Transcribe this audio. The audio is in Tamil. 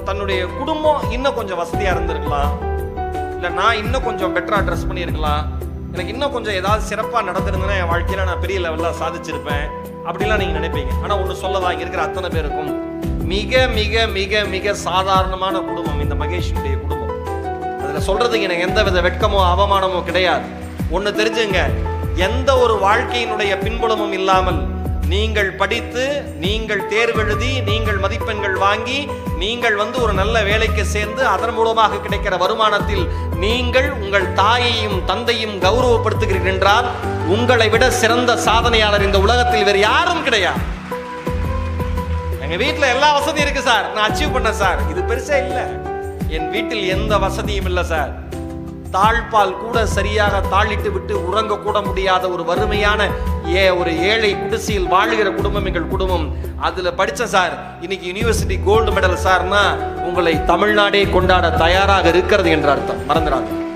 தன்னுடைய குடும்பம் இன்னும் கொஞ்சம் வசதியா இருந்திருக்கலாம் இல்ல நான் இன்னும் கொஞ்சம் பெட்டரா ட்ரெஸ் பண்ணியிருக்கலாம் எனக்கு இன்னும் கொஞ்சம் ஏதாவது சிறப்பா நடந்திருந்தேன்னா என் வாழ்க்கையில நான் பெரிய லெவல்ல சாதிச்சிருப்பேன் அப்படிலாம் நீங்க நினைப்பீங்க ஆனா ஒண்ணு சொல்லவா இங்க இருக்கிற அத்தனை பேருக்கும் மிக மிக மிக மிக சாதாரணமான குடும்பம் இந்த மகேஷனுடைய குடும்பம் அதுல சொல்றதுக்கு எனக்கு எந்த வித வெட்கமோ அவமானமோ கிடையாது ஒண்ணு தெரிஞ்சுங்க எந்த ஒரு வாழ்க்கையினுடைய பின்புலமும் இல்லாமல் நீங்கள் படித்து நீங்கள் தேர்வெழுதி நீங்கள் மதிப்பெண்கள் வாங்கி நீங்கள் வந்து ஒரு நல்ல வேலைக்கு சேர்ந்து அதன் மூலமாக கிடைக்கிற வருமானத்தில் நீங்கள் உங்கள் தாயையும் தந்தையும் கௌரவப்படுத்துகிறீர்கள் என்றால் உங்களை விட சிறந்த சாதனையாளர் இந்த உலகத்தில் வேறு யாரும் கிடையாது எங்க வீட்ல எல்லா வசதியும் இருக்கு சார் நான் அச்சீவ் பண்ணேன் சார் இது பெருசா இல்ல என் வீட்டில் எந்த வசதியும் இல்ல சார் தாழ்பால் கூட சரியாக தாளிட்டு விட்டு உறங்க கூட முடியாத ஒரு வறுமையான ஏ ஒரு ஏழை குடிசையில் வாழுகிற குடும்பம் எங்கள் குடும்பம் அதுல படிச்ச சார் இன்னைக்கு யூனிவர்சிட்டி கோல்டு மெடல் சார்னா உங்களை தமிழ்நாடே கொண்டாட தயாராக இருக்கிறது என்ற அர்த்தம் மறந்துடாது